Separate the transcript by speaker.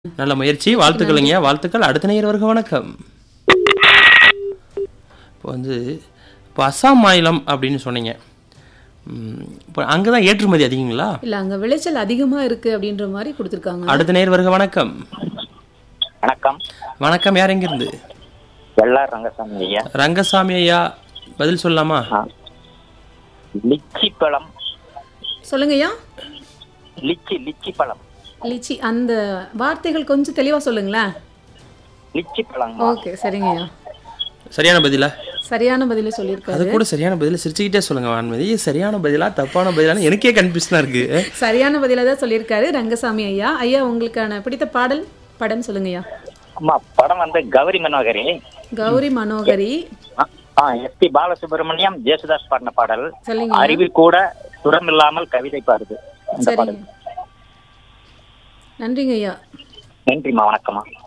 Speaker 1: நல்ல முயற்சி வாழ்த்துக்கள்ங்க வாழ்த்துக்கள் அடுத்த நேயர் வருக வணக்கம் இப்போ வந்து இப்போ அஸ்ஸாம் மாநிலம் அப்படின்னு சொன்னீங்க ம், இப்போ அங்கே தான் ஏற்றுமதி அதிகங்களா
Speaker 2: இல்ல அங்க விளைச்சல் அதிகமா இருக்கு அப்படின்ற மாதிரி கொடுத்துருக்காங்க
Speaker 1: அடுத்த நேயர் வருக வணக்கம்
Speaker 3: வணக்கம்
Speaker 1: வணக்கம் யார் எங்கிருந்து
Speaker 3: வெள்ளார் ரங்கசாமி ஐயா
Speaker 1: ரங்கசாமி ஐயா பதில் சொல்லலாமா
Speaker 3: ஆ. லிச்சி பழம்
Speaker 2: சொல்லுங்க ஐயா
Speaker 3: லிச்சி லிச்சி பழம்
Speaker 2: லிச்சி அந்த வார்த்தைகள் கொஞ்சம் தெளிவா சொல்லுங்களேன்
Speaker 3: லிச்சி பழம்
Speaker 2: ஓகே சரிங்க ஐயா
Speaker 1: சரியான பதிலா
Speaker 2: சரியான பதில
Speaker 1: அது
Speaker 2: சொல்லியிருக்காரு
Speaker 1: கூட சரியான பதில சிரிச்சுக்கிட்டே சொல்லுங்க வான்மதி சரியான பதிலா தப்பான பதிலான்னு எனக்கே கன்ஃபியூஷனாக இருக்கு
Speaker 2: சரியான பதில தான் சொல்லியிருக்காரு ரங்கசாமி ஐயா ஐயா உங்களுக்கான பிடித்த பாடல் படம் சொல்லுங்க ஐயா
Speaker 3: அம்மா படம் வந்து கௌரி மனோகரி
Speaker 2: கௌரி மனோகரி
Speaker 3: ஆ எஸ் பி பாலசுப்ரமணியம் ஜேசுதாஸ் பாடின பாடல்
Speaker 2: சொல்லுங்க
Speaker 3: அறிவு கூட சுரம் இல்லாமல் கவிதை பாடுது இந்த
Speaker 2: சரிங்க
Speaker 3: பாடல்
Speaker 2: நன்றிங்க ஐயா
Speaker 3: நன்றிம்மா வணக்கம்மா